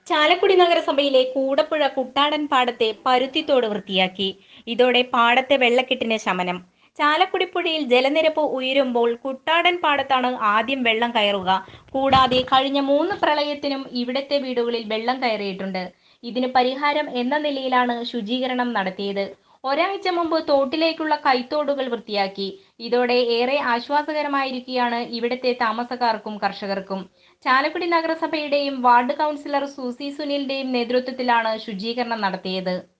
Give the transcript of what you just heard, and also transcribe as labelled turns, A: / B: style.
A: ചാലക്കുടി നഗരസഭയിലെ കൂടപ്പുഴ കുട്ടാടൻ പാടത്തെ പരുത്തിത്തോട് വൃത്തിയാക്കി ഇതോടെ പാടത്തെ വെള്ളക്കെട്ടിന് ശമനം ചാലക്കുടി പുഴയിൽ ജലനിരപ്പ് ഉയരുമ്പോൾ കുട്ടാടൻ പാടത്താണ് ആദ്യം വെള്ളം കയറുക കൂടാതെ കഴിഞ്ഞ മൂന്ന് പ്രളയത്തിനും ഇവിടത്തെ വീടുകളിൽ വെള്ളം കയറിയിട്ടുണ്ട് ഇതിന് പരിഹാരം എന്ന നിലയിലാണ് ശുചീകരണം നടത്തിയത് ഒരാഴ്ച മുമ്പ് തോട്ടിലേക്കുള്ള കൈത്തോടുകൾ വൃത്തിയാക്കി ഇതോടെ ഏറെ ആശ്വാസകരമായിരിക്കുകയാണ് ഇവിടുത്തെ താമസക്കാർക്കും കർഷകർക്കും ചാലക്കുടി നഗരസഭയുടെയും വാർഡ് കൗൺസിലർ സൂസി സുനിലിന്റെയും നേതൃത്വത്തിലാണ് ശുചീകരണം നടത്തിയത്